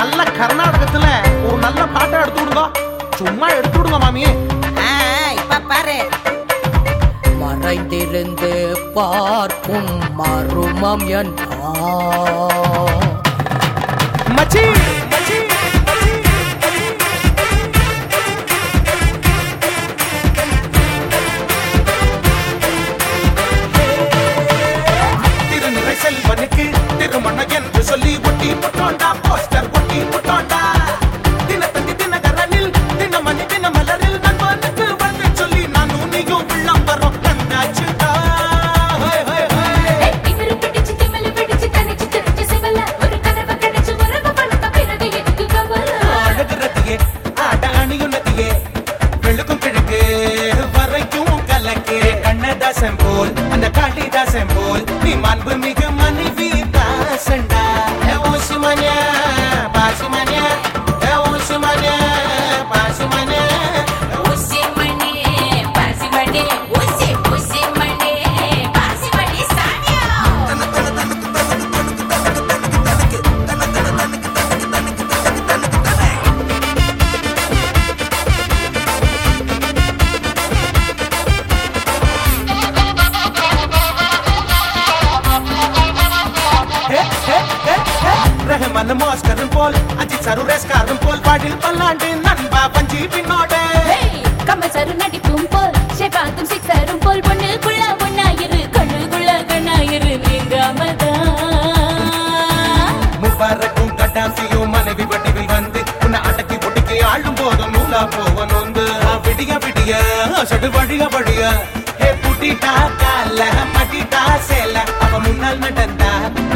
நல்ல கர்நாடகத்துல ஒரு நல்ல பாட்டை எடுத்து விடுங்க சும்மா எடுத்து விடுங்க மாமி ஆ, இப்ப பாரு மறைந்திருந்து பார்க்கும் மருமம் என்றா மச்சி மச்சி திருநிறை செல்வனுக்கு திருமண என்று சொல்லி ஒட்டி போட்டோண்டா போஸ்டர் ஒட்டி போட்டோண்டா தினத்தந்தி தினகரனில் தினமணி தினமலரில் நண்பனுக்கு வந்து சொல்லி நானும் நீயும் விளம்பரம் கண்டாச்சுடா ஹோய் ஹோய் ஹோய் திமிரு பிடிச்சு திமிரு பிடிச்சு தனிச்சு தெரிஞ்சு சிவல ஒரு கனவு கிடைச்சு உறவு பழக்க பிறகு எதுக்கு கவலை அழகுறதையே ஆட அணியுள்ளதையே வெளுக்கும் கிழக்கு வரைக்கும் கலக்கு கண்ணதாசன் போல் அந்த காளிதாசன் போல் நீ மாண்பு மிகு மனைவி தாசண்டா ஏ ஓசுமன்யா பாசுமன்யா ஏ ஓசுமன்யா பாசுமன்யா உசி மணி பாசி மணி உசி உசி மணி பாசி மணி சானியா ഹേ, ഹേ, ഹേ, ഹേ. റഹ്മാൻ മോസ്കറും പോൽ അജിത് സറുരേസ്കാറും പോൽ പാടിൽ പല്ലാണ്ട് നൻപ പഞ്ചി പിന്നോട്ട് கமசரு நடிப்பும் போல் ஷெபாத்தும் சிக்ஸரும் போல் பொண்ணுக்குள்ள ஒன்னாயிரு கண்ணுக்குள்ள கண்ணாயிரு நீங்காமதான் முபாரக்கும் கட்டாசியும் மனைவி வடிவில் வந்து உன்னை அடக்கி ஒடுக்கி ஆளும் போதும் நூலா போவன் வந்து விடிய விடிய சடு வழிய வழிய ஹே புட்டிட்டா கால மட்டிட்டா சேல அவ முன்னால் நடந்தா